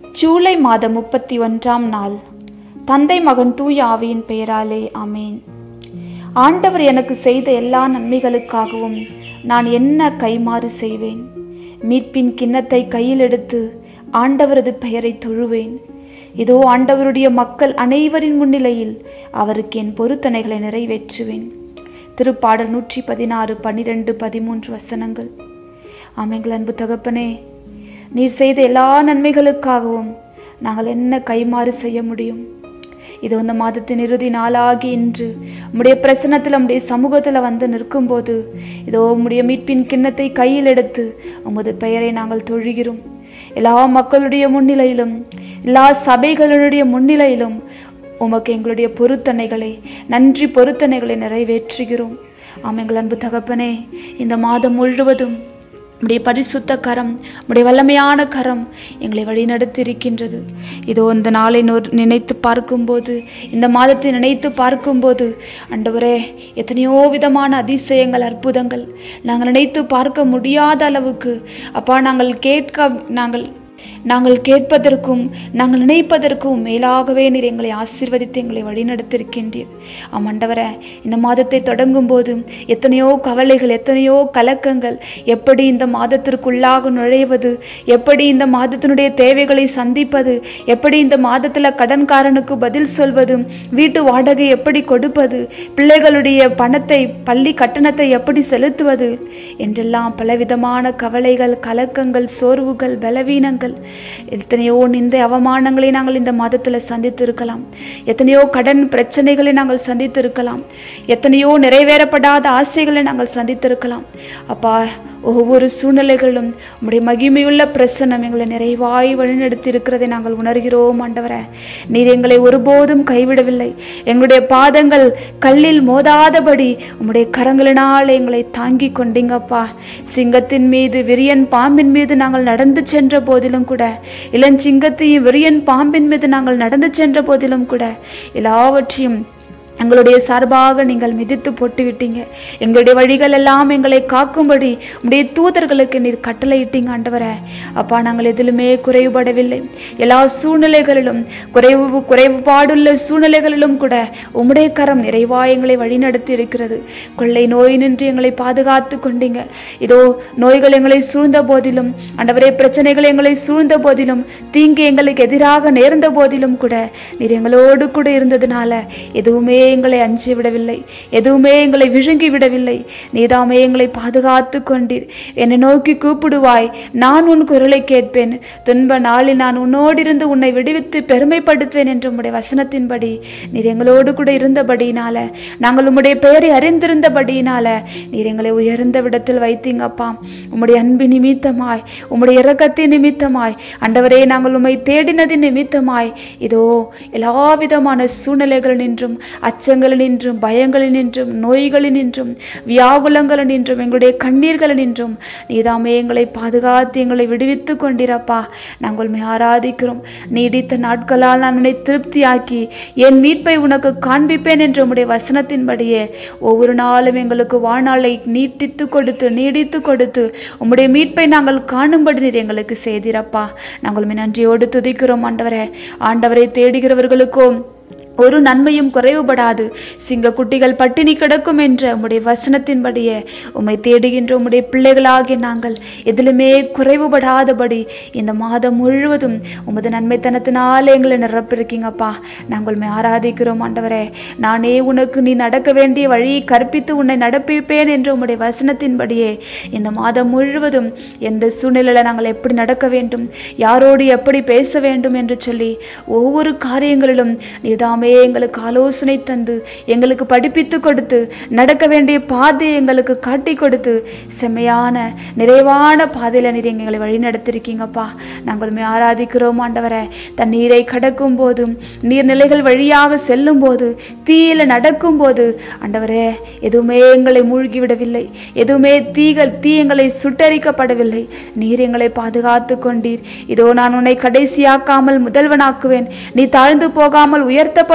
ஜூலை மாதம் முப்பத்தி ஒன்றாம் நாள் தந்தை மகன் தூய ஆவியின் பெயராலே ஆமேன் ஆண்டவர் எனக்கு செய்த எல்லா நன்மைகளுக்காகவும் நான் என்ன கைமாறு செய்வேன் மீட்பின் கிண்ணத்தை கையில் எடுத்து ஆண்டவரது பெயரை தொழுவேன் இதோ ஆண்டவருடைய மக்கள் அனைவரின் முன்னிலையில் அவருக்கு என் பொருத்தனைகளை நிறைவேற்றுவேன் திருப்பாடல் நூற்றி பதினாறு பன்னிரெண்டு பதிமூன்று வசனங்கள் ஆமைங்கள் அன்பு தகப்பனே நீர் செய்த எல்லா நன்மைகளுக்காகவும் நாங்கள் என்ன கைமாறு செய்ய முடியும் இது இந்த மாதத்தின் இறுதி நாளாகி இன்று உம்முடைய பிரசன்னத்தில் உம்முடைய சமூகத்தில் வந்து நிற்கும்போது இதோ உம்முடைய மீட்பின் கிண்ணத்தை கையில் எடுத்து உமது பெயரை நாங்கள் தொழுகிறோம் எல்லா மக்களுடைய முன்னிலையிலும் எல்லா சபைகளுடைய முன்னிலையிலும் உமக்கு எங்களுடைய பொருத்தனைகளை நன்றி பொருத்தனைகளை நிறைவேற்றுகிறோம் ஆம் எங்கள் அன்பு தகப்பனே இந்த மாதம் முழுவதும் உடைய பரிசுத்த கரம் உடைய வல்லமையான கரம் எங்களை வழிநடத்தி இருக்கின்றது இதோ இந்த நாளை நொ- நினைத்து பார்க்கும்போது இந்த மாதத்தை நினைத்து பார்க்கும்போது ஆண்டவரே எத்தனையோ விதமான அதிசயங்கள் அற்புதங்கள் நாங்கள் நினைத்து பார்க்க முடியாத அளவுக்கு அப்பா நாங்கள் கேட்க நாங்கள் நாங்கள் கேட்பதற்கும் நாங்கள் நினைப்பதற்கும் மேலாகவே நீர் எங்களை ஆசீர்வதித்து எங்களை வழிநடத்திருக்கின்றீர் ஆம் ஆண்டவரே இந்த மாதத்தை தொடங்கும் போது எத்தனையோ கவலைகள் எத்தனையோ கலக்கங்கள் எப்படி இந்த மாதத்திற்குள்ளாக நுழைவது எப்படி இந்த மாதத்தினுடைய தேவைகளை சந்திப்பது எப்படி இந்த மாதத்தில் கடன்காரனுக்கு பதில் சொல்வது வீட்டு வாடகை எப்படி கொடுப்பது பிள்ளைகளுடைய பணத்தை பள்ளி கட்டணத்தை எப்படி செலுத்துவது என்றெல்லாம் பலவிதமான கவலைகள் கலக்கங்கள் சோர்வுகள் பலவீனங்கள் எத்தனையோ நிந்த அவமானங்களை நாங்கள் இந்த மாதத்தில் சந்தித்து இருக்கலாம் எத்தனையோ கடன் பிரச்சனைகளை நாங்கள் சந்தித்து இருக்கலாம் எத்தனையோ நிறைவேறப்படாத ஆசைகளை நாங்கள் சந்தித்திருக்கலாம் அப்பா ஒவ்வொரு சூழ்நிலைகளிலும் உம்முடைய மகிமையுள்ள பிரசன்னம் எங்களை நிறைவாய் வழிநடத்தி இருக்கிறதை நாங்கள் உணர்கிறோம் ஆண்டவரே நீர் எங்களை ஒருபோதும் கைவிடவில்லை எங்களுடைய பாதங்கள் கல்லில் மோதாதபடி உம்முடைய கரங்களினால் எங்களை தாங்கி கொண்டீங்கப்பா சிங்கத்தின் மீது விரியன் பாம்பின் மீது நாங்கள் நடந்து சென்ற போதிலும் கூட இளஞ்சிங்கத்தையும் விரியன் பாம்பின் மீது நாங்கள் நடந்து சென்ற போதிலும் கூட எல்லாவற்றையும் எங்களுடைய சார்பாக நீங்கள் மிதித்து போட்டு விட்டீங்க எங்களுடைய வழிகள் எல்லாம் எங்களை காக்கும்படி உடைய தூதர்களுக்கு நீர் கட்டளையிட்டீங்க ஆண்டவரே அப்பா நாங்கள் எதிலுமே குறைவுபடவில்லை எல்லா சூழ்நிலைகளிலும் குறைவு குறைவுபாடுள்ள சூழ்நிலைகளிலும் கூட உம்முடைய கரம் நிறைவா எங்களை வழிநடத்தி இருக்கிறது கொள்ளை நோய் நின்று எங்களை பாதுகாத்து கொண்டீங்க இதோ நோய்கள் எங்களை சூழ்ந்த போதிலும் ஆண்டவரே பிரச்சனைகள் எங்களை சூழ்ந்த போதிலும் தீங்கு எங்களுக்கு எதிராக நேர்ந்த போதிலும் கூட நீர் எங்களோடு கூட இருந்ததுனால எதுவுமே எங்களை அஞ்சி விடவில்லை எதுவுமே எங்களை விழுங்கி விடவில்லை நீதாமே எங்களை பாதுகாத்து கொண்டீர் என்னை நோக்கி கூப்பிடுவாய் நான் உன் குரலை கேட்பேன் துன்ப நாளில் நான் உன்னோடு இருந்து உன்னை விடுவித்து பெருமைப்படுத்துவேன் என்ற உம்முடைய வசனத்தின்படி நீர் எங்களோடு கூட இருந்தபடியினால நாங்கள் உம்முடைய பெயரை அறிந்திருந்தபடியினால நீர் எங்களை உயர்ந்த விடத்தில் வைத்தீங்கப்பா உம்முடைய அன்பின் நிமித்தமாய் உம்முடைய இரக்கத்தின் நிமித்தமாய் ஆண்டவரே நாங்கள் உம்மை தேடினதின் நிமித்தமாய் இதோ எல்லா விதமான சூழ்நிலைகளினின்றும் அச்சங்களினின்றும் பயங்களினின்றும் நோய்களினின்றும் வியாகுலங்களினின்றும் எங்களுடைய கண்ணீர்களினின்றும் நீதாமே எங்களை பாதுகாத்து எங்களை விடுவித்து கொண்டிரப்பா நாங்கள் உம்மை ஆராதிக்கிறோம் நீடித்த நாட்களால் நான் உன்னை திருப்தியாக்கி என் மீட்பை உனக்கு காண்பிப்பேன் என்ற உம்முடைய வசனத்தின்படியே ஒவ்வொரு நாளும் எங்களுக்கு வாழ்நாளை நீட்டித்து கொடுத்து நீடித்து கொடுத்து உம்முடைய மீட்பை நாங்கள் காணும்படி நீர் எங்களுக்கு செய்திரப்பா நாங்கள் உம்மை நன்றியோடு துதிக்கிறோம் ஆண்டவரே ஆண்டவரை தேடுகிறவர்களுக்கும் ஒரு நன்மையும் குறைவுபடாது சிங்க குட்டிகள் பட்டினி கிடக்கும் என்ற உம்முடைய வசனத்தின்படியே உம்மை தேடுகின்ற உம்முடைய பிள்ளைகளாகிய நாங்கள் எதிலுமே குறைவுபடாதபடி இந்த மாதம் முழுவதும் உமது நன்மைத்தனத்தினாலே எங்களை நிரப்பிருக்கீங்கப்பா நாங்கள் உம்மை ஆராதிக்கிறோம் ஆண்டவரே நானே உனக்கு நீ நடக்க வேண்டிய வழியை கற்பித்து உன்னை நடப்பிப்பேன் என்ற உம்முடைய வசனத்தின்படியே இந்த மாதம் முழுவதும் எந்த சூழ்நிலையில நாங்கள் எப்படி நடக்க வேண்டும் யாரோடு எப்படி பேச வேண்டும் என்று சொல்லி ஒவ்வொரு காரியங்களிலும் நீதாமே எங்களுக்கு ஆலோசனை தந்து எங்களுக்கு படிப்பித்து கொடுத்து நடக்க வேண்டிய பாதையை எங்களுக்கு காட்டி கொடுத்து செம்மையான நிறைவான பாதையில் நீர் எங்களை வழி நடத்திருக்கீங்கப்பா நாங்கள் உம்மை ஆராதிக்கிறோம் ஆண்டவரே தண்ணீரை கடக்கும் போதும் நீர்நிலைகள் வழியாக செல்லும் போது தீயில நடக்கும் போது ஆண்டவரே எதுவுமே எங்களை மூழ்கி விடவில்லை எதுவுமே தீகள் தீ எங்களை சுட்டரிக்கப்படவில்லை நீர் எங்களை பாதுகாத்து கொண்டீர் இதோ நான் உன்னை கடைசியாக்காமல் முதல்வனாக்குவேன் நீ தாழ்ந்து போகாமல் உயர்த்தப்படும்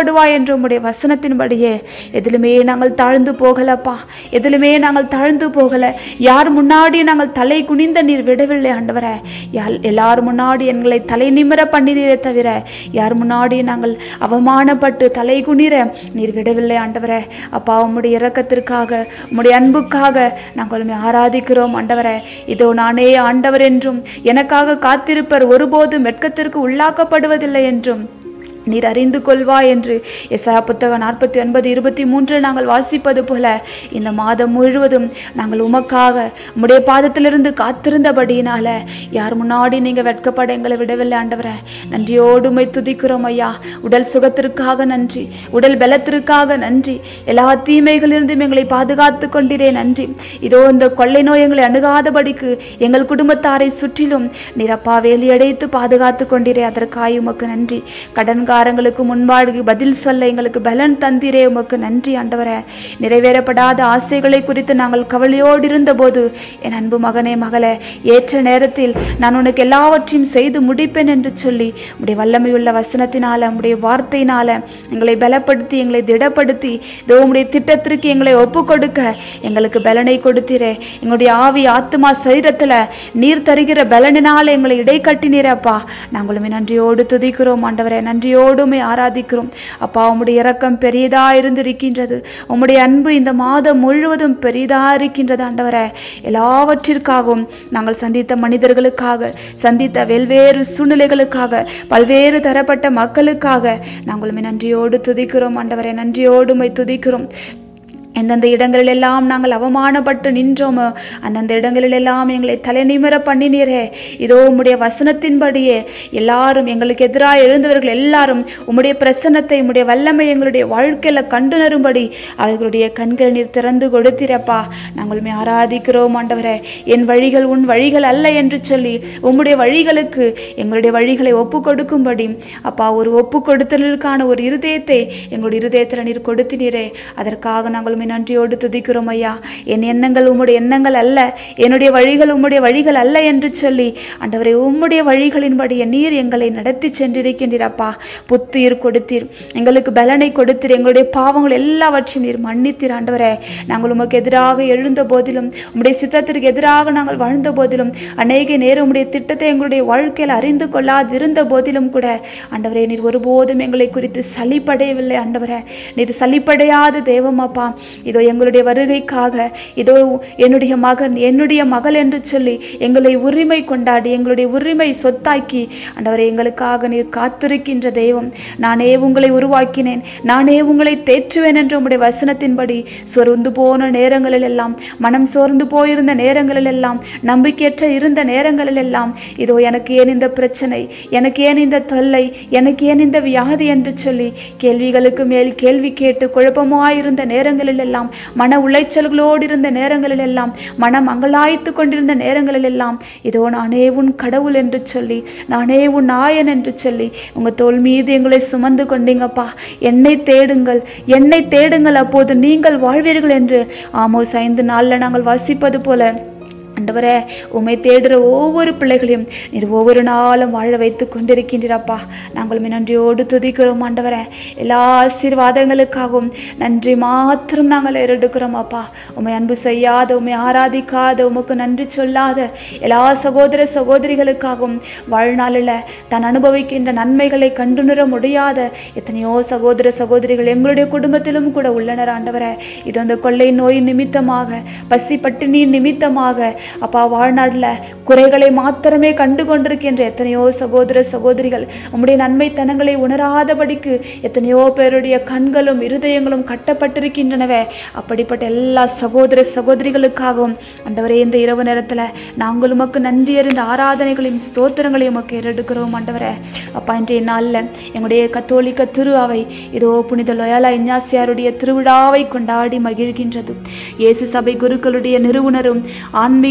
உயர்த்தப்படுவாய் என்ற உம்முடைய வசனத்தின்படியே எதிலுமே நாங்கள் தாழ்ந்து போகலப்பா எதிலுமே நாங்கள் தாழ்ந்து போகல யார் முன்னாடி நாங்கள் தலை குனிந்த நீர் விடவில்லை ஆண்டவரே யார் எல்லார் முன்னாடி எங்களை தலை நிமிர பண்ணினீரே தவிர யார் முன்னாடி நாங்கள் அவமானப்பட்டு தலை குனிர நீர் விடவில்லை ஆண்டவரே அப்பா உம்முடைய இரக்கத்திற்காக உம்முடைய அன்புக்காக நாங்கள் உம்மை ஆராதிக்கிறோம் ஆண்டவரே இதோ நானே ஆண்டவர் என்றும் எனக்காக காத்திருப்பர் ஒருபோதும் வெட்கத்திற்கு உள்ளாக்கப்படுவதில்லை என்றும் நீர் அறிந்து கொள்வாய் என்று எஸ்ஆ புத்தகம் நாற்பத்தி ஒன்பது இருபத்தி மூன்றில் நாங்கள் வாசிப்பது போல இந்த மாதம் முழுவதும் நாங்கள் உமக்காக உம்முடைய பாதத்திலிருந்து காத்திருந்தபடியினால யார் முன்னாடி நீங்கள் வெட்கப்பட எங்களை விடவில்லை ஆண்டவரே நன்றியோடு உம்மை துதிக்கிறோம் ஐயா உடல் சுகத்திற்காக நன்றி உடல் பலத்திற்காக நன்றி எல்லா தீமைகளிலிருந்தும் எங்களை பாதுகாத்து கொண்டிரே நன்றி இதோ இந்த கொள்ளை நோய் எங்களை அணுகாதபடிக்கு எங்கள் குடும்பத்தாரை சுற்றிலும் நீர் அப்பா வேலியடைத்து பாதுகாத்து கொண்டிரே அதற்காய் உமக்கு நன்றி கடன்காரங்களுக்கு முன்பாடு பதில் சொல்ல எங்களுக்கு பலன் தந்திரே உமக்கு நன்றி ஆண்டவரே நிறைவேறப்படாத ஆசைகளை குறித்து நாங்கள் கவலையோடு இருந்தபோது என் அன்பு மகனே மகளே ஏற்ற நேரத்தில் நான் உனக்கு எல்லாவற்றையும் செய்து முடிப்பேன் என்று சொல்லி உடைய வல்லமையுள்ள வசனத்தினால உடைய வார்த்தையினால எங்களை பலப்படுத்தி எங்களை திடப்படுத்தி இதோ உம்முடைய திட்டத்திற்கு எங்களை ஒப்பு கொடுக்க எங்களுக்கு பலனை கொடுத்தீரே எங்களுடைய ஆவி ஆத்மா சரீரத்துல நீர் தருகிற பலனினால எங்களை இடை கட்டினீரப்பா நாங்களுமே நன்றியோடு துதிக்கிறோம் ஆண்டவரே நன்றியோடுமே ஆராதிக்கிறோம் அப்பா உம்முடைய இரக்கம் பெரியதா இருந்திருக்கின்றது உம்முடைய அன்பு இந்த மாதம் முழுவதும் பெரிதா இருக்கின்றது ஆண்டவரே எல்லாவற்றிற்காகவும் நாங்கள் சந்தித்த மனிதர்களுக்காக சந்தித்த வெவ்வேறு சூழ்நிலைகளுக்காக பல்வேறு தரப்பட்ட மக்களுக்காக நாங்களுமே நன்றியோடு துதிக்கிறோம் ஆண்டவரே நன்றியோடுமை துதிக்கிறோம் எந்தெந்த இடங்களிலெல்லாம் நாங்கள் அவமானப்பட்டு நின்றோமோ அந்தந்த இடங்களிலெல்லாம் எங்களை தலைநிமிர பண்ணினீரே இதோ உம்முடைய வசனத்தின்படியே எல்லாரும் எங்களுக்கு எதிராக எழுந்தவர்கள் எல்லாரும் உம்முடைய பிரசன்னத்தை உம்முடைய வல்லமை எங்களுடைய வாழ்க்கையில கண்டுணரும்படி அவர்களுடைய கண்கள் நீர் திறந்து கொடுத்திரப்பா நாங்களுமே ஆராதிக்கிறோம் ஆண்டவரே என் வழிகள் உன் வழிகள் அல்ல என்று சொல்லி உம்முடைய வழிகளுக்கு எங்களுடைய வழிகளை ஒப்பு கொடுக்கும்படி அப்பா ஒரு ஒப்பு கொடுத்தலுக்கான ஒரு இருதயத்தை எங்களுடைய இருதயத்தில் நீர் கொடுத்தினீரே அதற்காக நாங்கள் உம்மை நன்றியோடு துதிக்கிறோம் ஐயா என் எண்ணங்கள் உம்முடைய எண்ணங்கள் அல்ல என்னுடைய வழிகள் உம்முடைய வழிகள் அல்ல என்று சொல்லி ஆண்டவரே உம்முடைய வழிகளின்படி நீர் எங்களை நடத்தி சென்றிருக்கின்றீர் அப்பா புத்துயிர் கொடுத்தீர் எங்களுக்கு பலனை கொடுத்தீர் எங்களுடைய பாவங்கள் எல்லாவற்றையும் நீர் மன்னித்தீர் ஆண்டவரே நாங்கள் உமக்கு எதிராக எழுந்த போதிலும் உம்முடைய சித்தத்திற்கு எதிராக நாங்கள் வாழ்ந்த போதிலும் அநேக நேரம் உம்முடைய திட்டத்தை எங்களுடைய வாழ்க்கையில் அறிந்து கொள்ளாதிருந்த போதிலும் கூட ஆண்டவரே நீர் ஒருபோதும் எங்களை குறித்து சலிப்படையவில்லை ஆண்டவரே நீர் சலிப்படையாத தெய்வம் அப்பா இதோ எங்களுடைய வருகைக்காக இதோ என்னுடைய மகன் என்னுடைய மகள் என்று சொல்லி எங்களை உரிமை கொண்டாடி எங்களுடைய உரிமை சொத்தாக்கி ஆண்டவரே எங்களுக்காக நீர் காத்திருக்கின்ற தெய்வம் நானே உங்களை உருவாக்கினேன் நானே உங்களை தேற்றுவேன் என்ற உம்முடைய வசனத்தின்படி சொர்ந்து போன நேரங்களில் எல்லாம் மனம் சோர்ந்து போயிருந்த நேரங்களில் எல்லாம் நம்பிக்கையற்ற இருந்த நேரங்களில் எல்லாம் இதோ எனக்கு ஏன் இந்த பிரச்சனை எனக்கு ஏன் இந்த தொல்லை எனக்கு ஏன் இந்த வியாதி என்று சொல்லி கேள்விகளுக்கு மேல் கேள்வி கேட்டு குழப்பமாயிருந்த நேரங்களில் எல்லாம் மன உளைச்சல்களோடு இருந்த நேரங்களில் எல்லாம் மனம் அங்கலாய்த்து கொண்டிருந்த நேரங்களில் எல்லாம் இதோ நானே உன் கடவுள் என்று சொல்லி நானே உன் நாயன் என்று சொல்லி உங்க தோல் மீது எங்களை சுமந்து கொண்டீங்கப்பா என்னை தேடுங்கள் என்னை தேடுங்கள் அப்போது நீங்கள் வாழ்வீர்கள் என்று ஆமோஸ் ஐந்து நாள்ல நாங்கள் வாசிப்பது போல ஆண்டவரே உம்மை தேடுற ஒவ்வொரு பிள்ளைகளையும் நீர் ஒவ்வொரு நாளும் வாழ வைத்து கொண்டிருக்கின்றீரப்பா நாங்கள் உம்மை நன்றியோடு துதிக்கிறோம் ஆண்டவரே எல்லா ஆசீர்வாதங்களுக்காகவும் நன்றி மாத்திரம் நாங்கள் எடுக்கிறோம் அப்பா உம்மை அன்பு செய்யாத உம்மை ஆராதிக்காத உமக்கு நன்றி சொல்லாத எல்லா சகோதர சகோதரிகளுக்காகவும் வாழ்நாளில் தான் அனுபவிக்கின்ற நன்மைகளை கண்டுணர முடியாத எத்தனையோ சகோதர சகோதரிகள் எங்களுடைய குடும்பத்திலும் கூட உள்ளனர் ஆண்டவரே இது அந்த கொள்ளை நோய் நிமித்தமாக பசி பட்டினி நிமித்தமாக அப்பா வாழ்நாளில் குறைகளை மாத்திரமே கண்டு கொண்டிருக்கின்ற எத்தனையோ சகோதர சகோதரிகள் உம்முடைய நன்மைத்தனங்களை உணராதபடிக்கு எத்தனையோ பேருடைய கண்களும் இருதயங்களும் கட்டப்பட்டிருக்கின்றனவே அப்படிப்பட்ட எல்லா சகோதர சகோதரிகளுக்காகவும் ஆண்டவரே இந்த இரவு நேரத்தில் நாங்கள் உமக்கு நன்றி அறிந்த ஆராதனைகளையும் ஸ்தோத்திரங்களையும் உமக்கு ஏறெடுக்கிறோம் ஆண்டவரே அப்பா இன்றைய நாளில் எங்களுடைய கத்தோலிக்க திரு அவை இதோ புனித லொயாலா இஞ்ஞாசியாருடைய திருவிழாவை கொண்டாடி மகிழ்கின்றது இயேசு சபை குருக்களுடைய நிறுவனரும் ஆன்மீக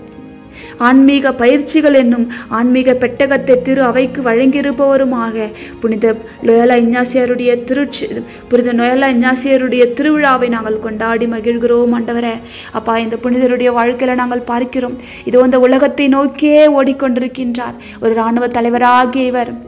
ஆன்மீக பயிற்சிகள் என்னும் ஆன்மீக பெட்டகத்தை திரு அவைக்கு வழங்கியிருப்பவருமாக புனித லோயலா இஞ்ஞாசியாருடைய திருச்சி புனித நொயலா இஞ்ஞாசியருடைய திருவிழாவை நாங்கள் கொண்டாடி மகிழ்கிறோம் ஆண்டவரே அப்பா இந்த புனிதருடைய வாழ்க்கையில நாங்கள் பார்க்கிறோம் இதோ இந்த உலகத்தை நோக்கியே ஓடிக்கொண்டிருக்கின்றார் ஒரு இராணுவ தலைவராகிய இவர்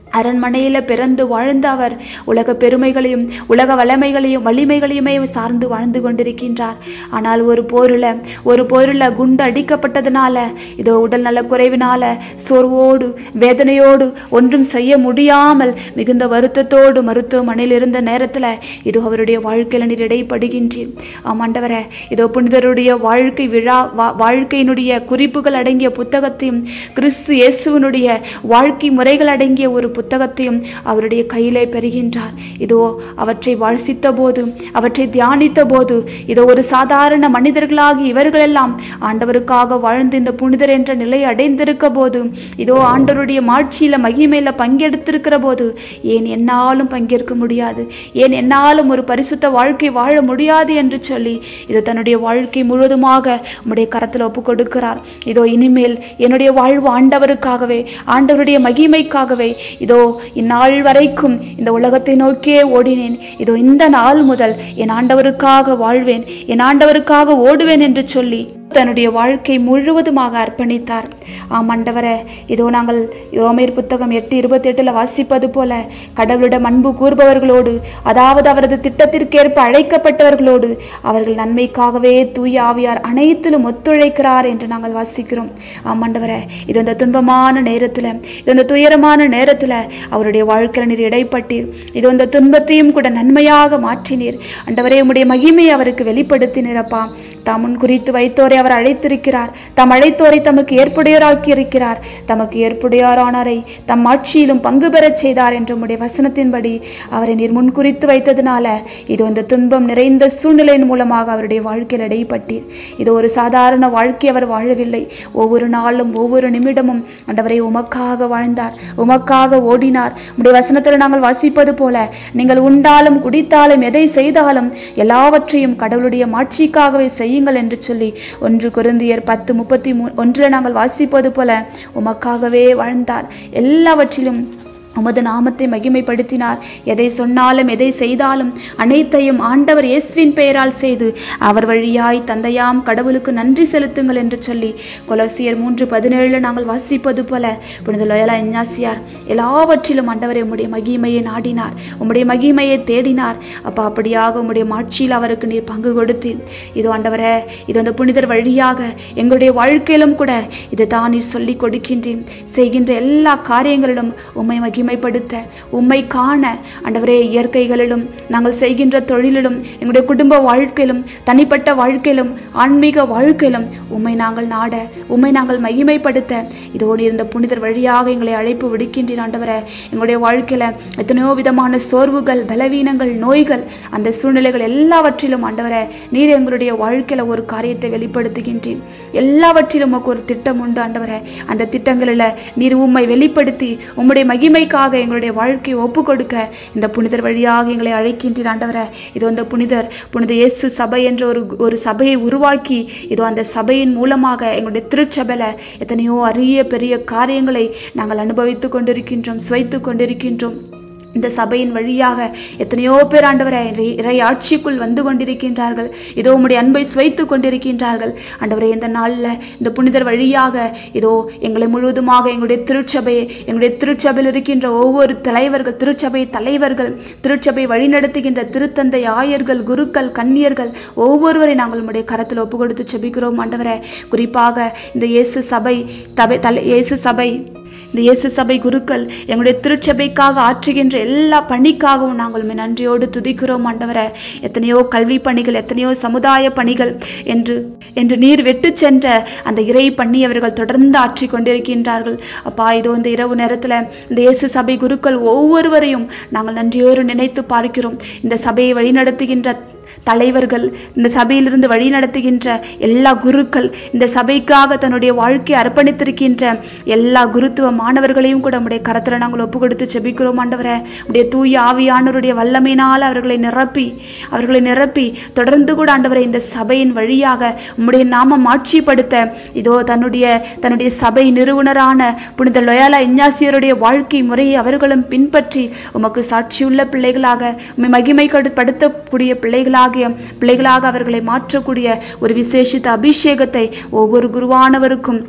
அரண்மனையில் பிறந்து வாழ்ந்த அவர் உலக பெருமைகளையும் உலக வளமைகளையும் வலிமைகளையுமே சார்ந்து வாழ்ந்து கொண்டிருக்கின்றார் ஆனால் ஒரு போரில் ஒரு போரில் குண்டு அடிக்கப்பட்டதுனால இதோ உடல் நல குறைவினால சோர்வோடு வேதனையோடு ஒன்றும் செய்ய முடியாமல் மிகுந்த வருத்தத்தோடு மருத்துவமனையில் இருந்த நேரத்தில் இதோ அவருடைய வாழ்க்கையில் நீர் இடைப்படுகின்றீர் ஆமாண்டவரே இதோ புனிதருடைய வாழ்க்கை விழா வா- வாழ்க்கையினுடைய குறிப்புகள் அடங்கிய புத்தகத்தையும் கிறிஸ்து இயேசுவினுடைய வாழ்க்கை முறைகள் அடங்கிய ஒரு புத்தகத்தையும் அவருடைய கையிலே பெறுகின்றார் இதோ அவற்றை வாசித்த போது அவற்றை தியானித்த போது இதோ ஒரு சாதாரண மனிதர்களாகி இவர்களெல்லாம் ஆண்டவருக்காக வாழ்ந்து இந்த புனிதர் என்ற நிலை அடைந்திருக்க போது இதோ ஆண்டவருடைய மாட்சியில மகிமையில பங்கெடுத்திருக்கிற போது ஏன் என்னாலும் பங்கேற்க முடியாது ஏன் என்னாலும் ஒரு பரிசுத்த வாழ்க்கை வாழ முடியாது என்று சொல்லி இதோ தன்னுடைய வாழ்க்கை முழுவதுமாக உம்முடைய கரத்தில் ஒப்பு கொடுக்கிறார் இதோ இனிமேல் என்னுடைய வாழ்வு ஆண்டவருக்காகவே ஆண்டவருடைய மகிமைக்காகவே இதோ இந்நாள் வரைக்கும் இந்த உலகத்தை நோக்கியே ஓடினேன் இதோ இந்த நாள் முதல் என் ஆண்டவருக்காக வாழ்வேன் என் ஆண்டவருக்காக ஓடுவேன் என்று சொல்லி தன்னுடைய வாழ்க்கை முழுவதுமாக அர்ப்பணித்தார் ஆம் ஆண்டவரே இதோ நாங்கள் ரோமேர் புத்தகம் எட்டு இருபத்தி எட்டுல வாசிப்பது போல கடவுளிடம் அன்பு கூறுபவர்களோடு அதாவது அவரது திட்டத்திற்கேற்ப அழைக்கப்பட்டவர்களோடு அவர்கள் நன்மைக்காகவே தூய ஆவியார் அனைத்திலும் ஒத்துழைக்கிறார் என்று நாங்கள் வாசிக்கிறோம் ஆம் ஆண்டவரே இது இந்த துன்பமான நேரத்துல இது இந்த துயரமான நேரத்துல அவருடைய வாழ்க்கையில் நீர் இடைப்பட்டீர் இது இந்த துன்பத்தையும் கூட நன்மையாக மாற்றினீர் ஆண்டவரே உம்முடைய மகிமையை அவருக்கு வெளிப்படுத்தினீரப்பா தாம் முன் குறித்து வைத்தோரை அவர் அழைத்திருக்கிறார் தாம் அழைத்தோரை தமக்கு ஏற்புடையோராக்கி இருக்கிறார் தமக்கு ஏற்புடையோரானாரை தம் ஆட்சியிலும் பங்கு பெறச் செய்தார் என்ற உம்முடைய வசனத்தின்படி அவரை நீர் முன் குறித்து வைத்ததுனால இது இந்த துன்பம் நிறைந்த சூழ்நிலையின் மூலமாக அவருடைய வாழ்க்கையில் இடைப்பட்டீர் இது ஒரு சாதாரண வாழ்க்கை அவர் வாழவில்லை ஒவ்வொரு நாளும் ஒவ்வொரு நிமிடமும் ஆண்டவரை உமக்காக வாழ்ந்தார் உமக்காக ஓடினார் உம்முடைய வசனத்தில் நாங்கள் வாசிப்பது போல நீங்கள் உண்டாலும் குடித்தாலும் எதை செய்தாலும் எல்லாவற்றையும் கடவுளுடைய மாட்சிக்காகவே செய்யுங்கள் என்று சொல்லி ஒன்று கொரிந்தியர் பத்து முப்பத்தி மூ ஒன்றில் நாங்கள் வாசிப்பது போல உமக்காகவே வாழ்ந்தார் எல்லாவற்றிலும் உமது நாமத்தை மகிமைப்படுத்தினார் எதை சொன்னாலும் எதை செய்தாலும் அனைத்தையும் ஆண்டவர் இயேசுவின் பெயரால் செய்து அவர் வழியாய் தந்தையாம் கடவுளுக்கு நன்றி செலுத்துங்கள் என்று சொல்லி கொலோசியர் மூன்று பதினேழுல நாங்கள் வாசிப்பது போல புனித லோயலா இஞ்ஞாசியார் எல்லாவற்றிலும் ஆண்டவரை உம்முடைய மகிமையை நாடினார் உம்முடைய மகிமையை தேடினார் அப்பா அப்படியாக உம்முடைய மாட்சியில் அவருக்கு நீர் பங்கு கொடுத்தீர் இது ஆண்டவரே இது அந்த புனிதர் வழியாக எங்களுடைய வாழ்க்கையிலும் கூட இதை தான் நீர் சொல்லி கொடுக்கின்றேன் செய்கின்ற எல்லா காரியங்களிலும் உம்மை மகிமைப்படுத்த உம்மை காண ஆண்டவரே இயற்கைகளிலும் நாங்கள் செய்கின்ற தொழிலிலும் எங்களுடைய குடும்ப வாழ்க்கையிலும் தனிப்பட்ட வாழ்க்கையிலும் ஆன்மீக வாழ்க்கையிலும் உம்மை நாங்கள் நாட உம்மை நாங்கள் மகிமைப்படுத்த இதோடு இருந்த புனிதர் வழியாக எங்களை அழைப்பு விடுக்கின்றீர் ஆண்டவரே எங்களுடைய வாழ்க்கையில எத்தனையோ விதமான சோர்வுகள் பலவீனங்கள் நோய்கள் அந்த சூழ்நிலைகள் எல்லாவற்றிலும் ஆண்டவரே நீர் எங்களுடைய வாழ்க்கையில ஒரு காரியத்தை வெளிப்படுத்துகின்றீர் எல்லாவற்றிலும் உமக்கு ஒரு திட்டம் உண்டு ஆண்டவரே அந்த திட்டங்களில் நீர் உம்மை வெளிப்படுத்தி உம்முடைய மகிமைக்காக எங்களுடைய வாழ்க்கையை ஒப்பு கொடுக்க இந்த புனிதர் வழியாக எங்களை அழைக்கின்றீர் ஆண்டவரே இது அந்த புனிதர் புனித இயேசு சபை என்ற ஒரு ஒரு சபையை உருவாக்கி இதோ அந்த சபையின் மூலமாக எங்களுடைய திருச்சபையில் எத்தனையோ அரிய பெரிய காரியங்களை நாங்கள் அனுபவித்து கொண்டிருக்கின்றோம் சுவைத்து கொண்டிருக்கின்றோம் இந்த சபையின் வழியாக எத்தனையோ பேர் ஆண்டவரை இறை- இறை ஆட்சிக்குள் வந்து கொண்டிருக்கின்றார்கள் இதோ உம்முடைய அன்பை சுவைத்து கொண்டிருக்கின்றார்கள் ஆண்டவரே இந்த நாளில் இந்த புனிதர் வழியாக இதோ எங்களை முழுவதுமாக எங்களுடைய திருச்சபையை எங்களுடைய திருச்சபையில் இருக்கின்ற ஒவ்வொரு தலைவர்கள் திருச்சபை தலைவர்கள் திருச்சபை வழிநடத்துகின்ற திருத்தந்தை ஆயர்கள் குருக்கள் கன்னியர்கள் ஒவ்வொருவரை நாங்கள் உம்முடைய கரத்தில் ஒப்பு கொடுத்து செபிக்கிறோம் ஆண்டவரே குறிப்பாக இந்த இயேசு சபை தபை தலை இயேசு சபை இந்த இயேசு சபை குருக்கள் எங்களுடைய திருச்சபைக்காக ஆற்றுகின்ற எல்லா பணிக்காகவும் நாங்கள் உம்மை நன்றியோடு துதிக்கிறோம் ஆண்டவரே எத்தனையோ கல்வி பணிகள் எத்தனையோ சமுதாய பணிகள் என்று என்று நீர் வெட்டு சென்ற அந்த இறை பணி அவர்கள் தொடர்ந்து ஆற்றி கொண்டிருக்கின்றார்கள் அப்பா இதோ இந்த இரவு நேரத்தில் இந்த இயேசு சபை குருக்கள் ஒவ்வொருவரையும் நாங்கள் நன்றியோடு நினைத்து பார்க்கிறோம் இந்த சபையை வழிநடத்துகின்ற தலைவர்கள் இந்த சபையிலிருந்து வழி நடத்துகின்ற எல்லா குருக்கள் இந்த சபைக்காக தன்னுடைய வாழ்க்கையை அர்ப்பணித்திருக்கின்ற எல்லா குருத்துவ மாணவர்களையும் கூட உடைய கரத்தில் நாங்கள் ஒப்பு கொடுத்து செபிக்கிறோம் ஆண்டவரே உடைய தூய ஆவியானவருடைய வல்லமையினால் அவர்களை நிரப்பி அவர்களை நிரப்பி தொடர்ந்து கூட ஆண்டவரை இந்த சபையின் வழியாக உம்முடைய நாமம் ஆட்சிப்படுத்த இதோ தன்னுடைய தன்னுடைய சபை நிறுவனரான புனித லொயாலா இஞ்ஞாசியருடைய வாழ்க்கை முறையை அவர்களும் பின்பற்றி உமக்கு சாட்சியுள்ள பிள்ளைகளாக உம்மை மகிமை படுத்தக்கூடிய பிள்ளைகளாகிய பிள்ளைகளாக அவர்களை மாற்றக்கூடிய ஒரு விசேஷித்த அபிஷேகத்தை ஒவ்வொரு குருவானவருக்கும்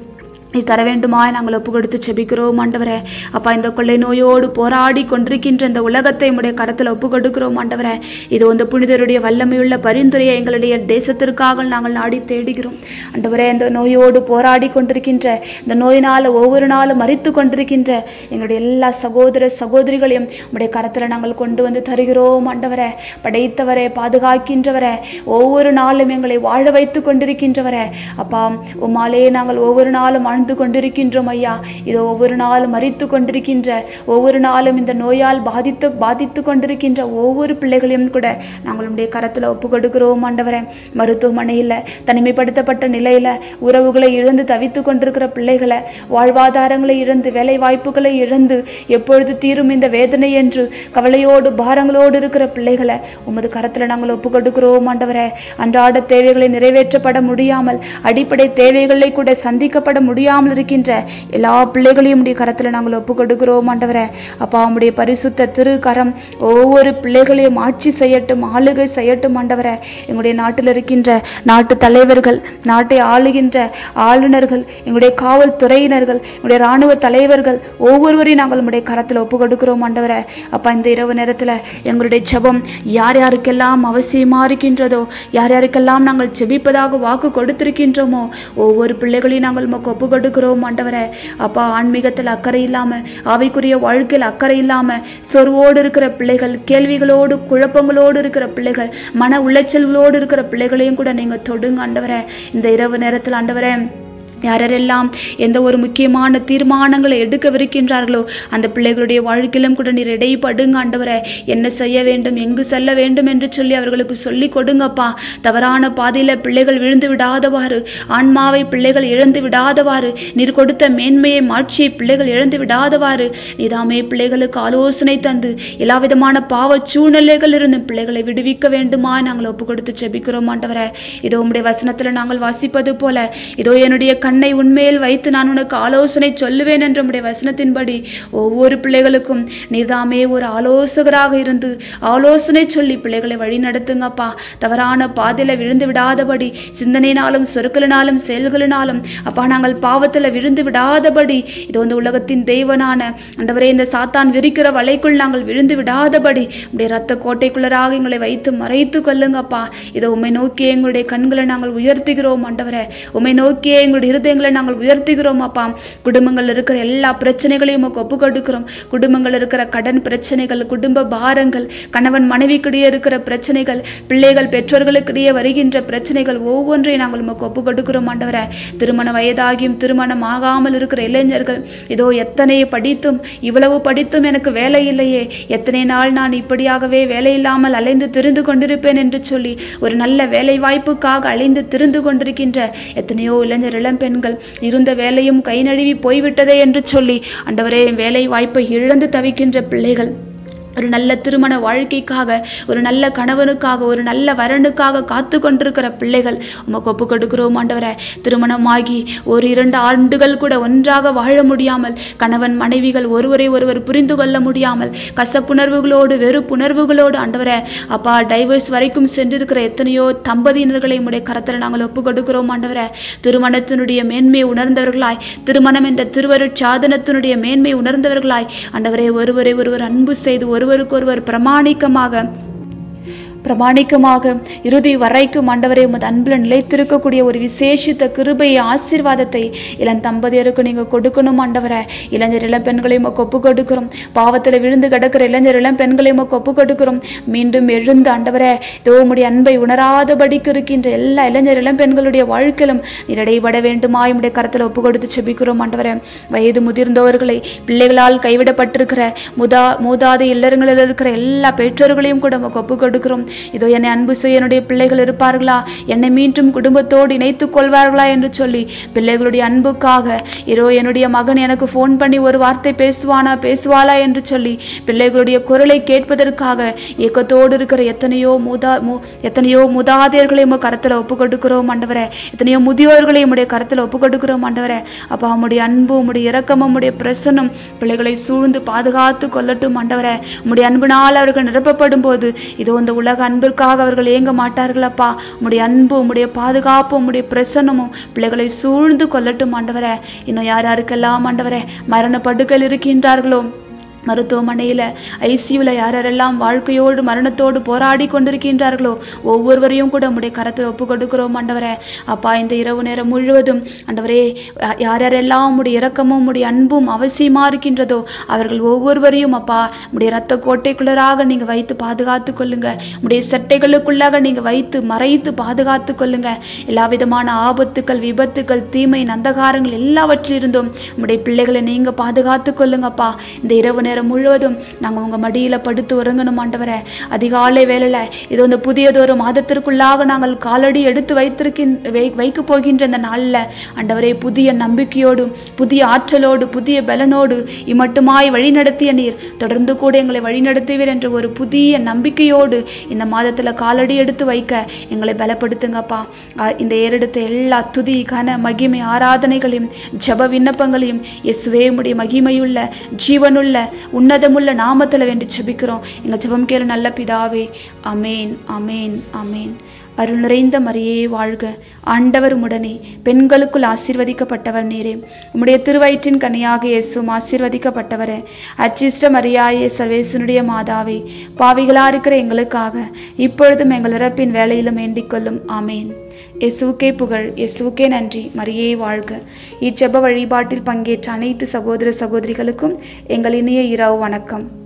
நீ தர வேண்டுமாய் நாங்கள் ஒப்பு கொடுத்து செபிக்கிறோம் ஆண்டவரே அப்பா இந்த கொள்ளை நோயோடு போராடி கொண்டிருக்கின்ற இந்த உலகத்தை உடைய கரத்தில் ஒப்பு கொடுக்கிறோம் ஆண்டவரே இது இந்த புனிதருடைய வல்லமையுள்ள பரிந்துரையை எங்களுடைய தேசத்திற்காக நாங்கள் நாடி தேடுகிறோம் ஆண்டவரே இந்த நோயோடு போராடி கொண்டிருக்கின்ற இந்த நோயினால் ஒவ்வொரு நாளும் மறித்து கொண்டிருக்கின்ற எங்களுடைய எல்லா சகோதர சகோதரிகளையும் உடைய கரத்தில் நாங்கள் கொண்டு வந்து தருகிறோம் ஆண்டவரே படைத்தவரே பாதுகாக்கின்றவரே ஒவ்வொரு நாளும் எங்களை வாழ வைத்து கொண்டிருக்கின்றவரே அப்பா உம்மாலே நாங்கள் ஒவ்வொரு நாளும் வாழ்ந்து கொண்டிருக்கின்றோம் ஐயா இதோ ஒவ்வொரு நாளும் மறித்து கொண்டிருக்கின்ற ஒவ்வொரு நாளும் இந்த நோயால் பாதித்து பாதித்து கொண்டிருக்கின்ற ஒவ்வொரு பிள்ளைகளையும் கூட நாங்கள் உடைய கரத்தில் ஒப்பு கொடுக்கிறோம் ஆண்டவரே மருத்துவமனையில் தனிமைப்படுத்தப்பட்ட நிலையில் உறவுகளை இழந்து தவித்து கொண்டிருக்கிற பிள்ளைகளை வாழ்வாதாரங்களை இழந்து வேலை வாய்ப்புகளை இழந்து எப்பொழுது தீரும் இந்த வேதனை என்று கவலையோடு பாரங்களோடு இருக்கிற பிள்ளைகளை உமது கரத்தில் நாங்கள் ஒப்பு கொடுக்கிறோம் ஆண்டவரே அன்றாட தேவைகளை நிறைவேற்றப்பட முடியாமல் அடிப்படை தேவைகளை கூட சந்திக்கப்பட முடியாமல் இருக்கின்ற எல்லா பிள்ளைகளையும் உடைய கரத்தில் நாங்கள் ஒப்பு கொடுக்கிறோம் ஆண்டவரே அப்பா உம்முடைய பரிசுத்த திருக்கரம் ஒவ்வொரு பிள்ளைகளையும் ஆட்சி செய்யட்டும் ஆளுகை செய்யட்டும் ஆண்டவரே எங்களுடைய நாட்டில் இருக்கின்ற நாட்டு தலைவர்கள் நாட்டை ஆளுகின்ற ஆளுநர்கள் எங்களுடைய காவல்துறையினர்கள் எங்களுடைய இராணுவ தலைவர்கள் ஒவ்வொருவரையும் நாங்கள் உம்முடைய கரத்தில் ஒப்பு கொடுக்கிறோம் ஆண்டவரே அப்பா இந்த இரவு நேரத்தில் எங்களுடைய ஜெபம் யார் யாருக்கெல்லாம் அவசியமா இருக்கின்றதோ யார் யாருக்கெல்லாம் நாங்கள் ஜெபிப்பதாக வாக்கு கொடுத்திருக்கின்றோமோ ஒவ்வொரு பிள்ளைகளையும் நாங்கள் உமக்கு ஒப்பு கொடுக்கிறோம் ஆண்டவரே அப்பா ஆன்மீகத்தில் அக்கறை இல்லாமல் ஆவிக்குரிய வாழ்க்கையில் அக்கறை இல்லாமல் சொருவோடு இருக்கிற பிள்ளைகள் கேள்விகளோடு குழப்பங்களோடு இருக்கிற பிள்ளைகள் மன உளைச்சல்களோடு இருக்கிற பிள்ளைகளையும் கூட நீங்கள் தொடுங்க ஆண்டவரே இந்த இரவு நேரத்தில் ஆண்டவரே யாரெல்லாம் எந்த ஒரு முக்கியமான தீர்மானங்களை எடுக்கவிருக்கின்றார்களோ அந்த பிள்ளைகளுடைய வாழ்க்கையிலும் கூட நீர் இடைப்படுங்க ஆண்டவரே என்ன செய்ய வேண்டும் எங்கு செல்ல வேண்டும் என்று சொல்லி அவர்களுக்கு சொல்லி கொடுங்கப்பா தவறான பாதையில் பிள்ளைகள் விழுந்து விடாதவாறு ஆன்மாவை பிள்ளைகள் இழந்து விடாதவாறு நீர் கொடுத்த மேன்மையை மாட்சியை பிள்ளைகள் இழந்து விடாதவாறு நீதாமே பிள்ளைகளுக்கு ஆலோசனை தந்து எல்லா விதமான பாவ சூழ்நிலைகள் இருந்து பிள்ளைகளை விடுவிக்க வேண்டுமா நாங்கள் ஒப்பு கொடுத்து செபிக்கிறோம் ஆண்டவரே இதோ உம்முடைய வசனத்தில் நாங்கள் வாசிப்பது போல இதோ என்னுடைய கண்ணை உண்மையில் வைத்து நான் உனக்கு ஆலோசனை சொல்லுவேன் என்ற உம்முடைய வசனத்தின்படி ஒவ்வொரு பிள்ளைகளுக்கும் நீதாமே ஒரு ஆலோசகராக இருந்து ஆலோசனை சொல்லி பிள்ளைகளை வழி நடத்துங்கப்பா தவறான பாதையில விழுந்து விடாதபடி சிந்தனையினாலும் சொற்களினாலும் செயல்களினாலும் அப்பா நாங்கள் பாவத்தில் விழுந்து விடாதபடி இது இந்த உலகத்தின் தெய்வனான ஆண்டவரே இந்த சாத்தான் விரிக்கிற வலைக்குள் நாங்கள் விழுந்து விடாதபடி உடைய ரத்த கோட்டைக்குள்ளராக எங்களை வைத்து மறைத்து கொள்ளுங்கப்பா இதை உம்மை நோக்கி எங்களுடைய கண்களை நாங்கள் உயர்த்துகிறோம் ஆண்டவரே உம்மை நோக்கியே எங்களுடைய இருதயங்களை நாங்கள் உயர்த்துகிறோம் அப்பா குடும்பங்கள் இருக்கிற எல்லா பிரச்சனைகளையும் உமக்கு ஒப்பு கொடுக்கிறோம் குடும்பங்கள் இருக்கிற கடன் பிரச்சனைகள் குடும்ப பாரங்கள் கணவன் மனைவிக்கிடையே இருக்கிற பிரச்சனைகள் பிள்ளைகள் பெற்றோர்களுக்கிடையே வருகின்ற பிரச்சனைகள் ஒவ்வொன்றையும் நாங்கள் உமக்கு ஒப்பு கொடுக்கிறோம் ஆண்டவரே திருமண வயதாகியும் திருமணம் ஆகாமல் இருக்கிற இளைஞர்கள் இதோ எத்தனை படித்தும் இவ்வளவு படித்தும் எனக்கு வேலை இல்லையே எத்தனை நாள் நான் இப்படியாகவே வேலை இல்லாமல் அலைந்து திரிந்து கொண்டிருப்பேன் என்று சொல்லி ஒரு நல்ல வேலை வாய்ப்புக்காக அலைந்து திரிந்து கொண்டிருக்கின்ற எத்தனையோ இளைஞர் இளம் பெண்கள் இருந்த வேலையும் கை நழுவி போய்விட்டதே என்று சொல்லி ஆண்டவரே வேலை வாய்ப்பை இழந்து தவிக்கின்ற பிள்ளைகள் ஒரு நல்ல திருமண வாழ்க்கைக்காக ஒரு நல்ல கணவனுக்காக ஒரு நல்ல வரனுக்காக காத்து கொண்டிருக்கிற பிள்ளைகள் உமக்கு ஒப்பு கொடுக்கிறோம் ஆண்டவரே திருமணமாகி ஒரு இரண்டு ஆண்டுகள் கூட ஒன்றாக வாழ முடியாமல் கணவன் மனைவிகள் ஒருவரை ஒருவர் புரிந்து கொள்ள முடியாமல் கசப்புணர்வுகளோடு வெறுப்புணர்வுகளோடு ஆண்டவரே அப்பா டைவர்ஸ் வரைக்கும் சென்றிருக்கிற எத்தனையோ தம்பதியினர்களை உடைய கரத்தில் நாங்கள் ஒப்பு கொடுக்கிறோம் ஆண்டவரே திருமணத்தினுடைய மேன்மை உணர்ந்தவர்களாய் திருமணம் என்ற திருவருட்சாதனத்தினுடைய மேன்மை உணர்ந்தவர்களாய் ஆண்டவரே ஒருவரை ஒருவர் அன்பு செய்து ஒருவருக்கொருவர் பிரமாணிக்கமாக பிரமாணிக்கமாக இறுதி வரைக்கும் ஆண்டவரே உமது அன்பில் நிலைத்திருக்கக்கூடிய ஒரு விசேஷித்த கிருபையை ஆசீர்வாதத்தை இளம் தம்பதியருக்கு நீங்கள் கொடுக்கணும் ஆண்டவரே இளைஞர் இளம் பெண்களையும் உமக்கு ஒப்பு கொடுக்கிறோம் பாவத்தில் விழுந்து கிடக்கிற இளைஞர் இளம் பெண்களையும் உமக்கு ஒப்பு கொடுக்கிறோம் மீண்டும் எழுந்து ஆண்டவரே இதோ உம்முடைய அன்பை உணராதபடிக்கு இருக்கின்ற எல்லா இளைஞர் இளம் பெண்களுடைய வாழ்க்கையிலும் நீர் இடைபட வேண்டுமா உம்முடைய கரத்தில் ஒப்பு கொடுத்து செபிக்கிறோம் ஆண்டவரே வயது முதிர்ந்தவர்களை பிள்ளைகளால் கைவிடப்பட்டிருக்கிற முதா மூதாதை இல்லறங்களில் இருக்கிற எல்லா பெற்றோர்களையும் கூட உமக்கு ஒப்பு கொடுக்கிறோம் இதோ என்னை அன்பு செய்ய என்னுடைய பிள்ளைகள் இருப்பார்களா என்னை மீண்டும் குடும்பத்தோடு இணைத்துக் கொள்வார்களா என்று சொல்லி பிள்ளைகளுடைய அன்புக்காக இதோ என்னுடைய மகன் எனக்கு ஃபோன் பண்ணி ஒரு வார்த்தை பேசுவானா பேசுவாளா என்று சொல்லி பிள்ளைகளுடைய குரலை கேட்பதற்காக ஏக்கத்தோடு இருக்கிற எத்தனையோ மூதா மு எத்தனையோ முதாதையர்களை உமக்கு கரத்தில் ஒப்பு கொடுக்கிறோம் ஆண்டவரே எத்தனையோ முதியோர்களை உம்முடைய கரத்தில் ஒப்பு கொடுக்கிறோம் ஆண்டவரே அப்பா உம்முடைய அன்பு உம்முடைய இரக்கமும் உம்முடைய பிரசன்னம் பிள்ளைகளை சூழ்ந்து பாதுகாத்து கொள்ளட்டும் ஆண்டவரே உம்முடைய அன்பினால் அவர்கள் நிரப்பப்படும் போது இதோ இந்த உலக உலக அன்பிற்காக அவர்கள் ஏங்க மாட்டார்களப்பா உம்முடைய அன்பு உம்முடைய பாதுகாப்பு உம்முடைய பிரசன்னமும் பிள்ளைகளை சூழ்ந்து கொள்ளட்டும் ஆண்டவரே இன்னும் யார் யாருக்கெல்லாம் ஆண்டவரே மரண படுக்கையில் இருக்கின்றார்களோ மருத்துவமனையில் ஐசியூவில் யார் யாரெல்லாம் வாழ்க்கையோடு மரணத்தோடு போராடி கொண்டிருக்கின்றார்களோ ஒவ்வொருவரையும் கூட உம்முடைய கரத்தை ஒப்பு கொடுக்கிறோம் ஆண்டவரே அப்பா இந்த இரவு நேரம் முழுவதும் ஆண்டவரே யா- யார் யாரெல்லாம் உம்முடைய இரக்கமும் உம்முடைய அன்பும் அவசியமா இருக்கின்றதோ அவர்கள் ஒவ்வொருவரையும் அப்பா உம்முடைய ரத்த கோட்டைக்குள்ளராக நீங்க வைத்து பாதுகாத்து கொள்ளுங்க உம்முடைய சட்டைகளுக்குள்ளாக நீங்க வைத்து மறைத்து பாதுகாத்து கொள்ளுங்க எல்லா விதமான ஆபத்துக்கள் விபத்துக்கள் தீமை நந்தகாரங்கள் எல்லாவற்றிலிருந்தும் உம்முடைய பிள்ளைகளை நீங்க பாதுகாத்து கொள்ளுங்கப்பா இந்த இரவு நேரம் முழுவதும் நாங்க உங்க மடியில படுத்து உறங்கணும் ஆண்டவரே அதிகாலை வேளையில இது இந்த புதியதொரு மாதத்திற்குள்ளாக நாங்கள் காலடி எடுத்து வைத்திருக்கின் வை வைக்க போகின்ற இந்த நாள்ல ஆண்டவரே புதிய நம்பிக்கையோடும் புதிய ஆற்றலோடு புதிய பலனோடு இம்மட்டுமாய் வழிநடத்திய நீர் தொடர்ந்து கூட எங்களை வழிநடத்துவீர் என்ற ஒரு புதிய நம்பிக்கையோடு இந்த மாதத்துல காலடி எடுத்து வைக்க எங்களை பலப்படுத்துங்கப்பா ஆ, இந்த ஏறெடுத்த எல்லா துதி கன மகிமை ஆராதனைகளையும் ஜெப விண்ணப்பங்களையும் இயேசுவே உம்முடைய மகிமையுள்ள ஜீவனுள்ள உன்னதமுள்ள நாமத்துல வேண்டி ஜெபிக்கிறோம் எங்க ஜெபம் கேளு நல்ல பிதாவே அமேன் அமேன் அமேன் அருள் நிறைந்த மரியே வாழ்க ஆண்டவர் உடனே பெண்களுக்குள் ஆசீர்வதிக்கப்பட்டவர் நீரே உம்முடைய திருவயிற்றின் கனியாக இயேசும் ஆசீர்வதிக்கப்பட்டவரே அச்சிஷ்ட மரியாயே சர்வேசனுடைய மாதாவே பாவிகளா இருக்கிற எங்களுக்காக இப்பொழுதும் எங்கள் இறப்பின் வேலையிலும் வேண்டிக் கொள்ளும் ஆமேன் இயேசுவுக்கே புகழ் இயேசுவுக்கே நன்றி மரியே வாழ்க இச்செப வழிபாட்டில் பங்கேற்ற அனைத்து சகோதர சகோதரிகளுக்கும் எங்கள் இனிய இரவு வணக்கம்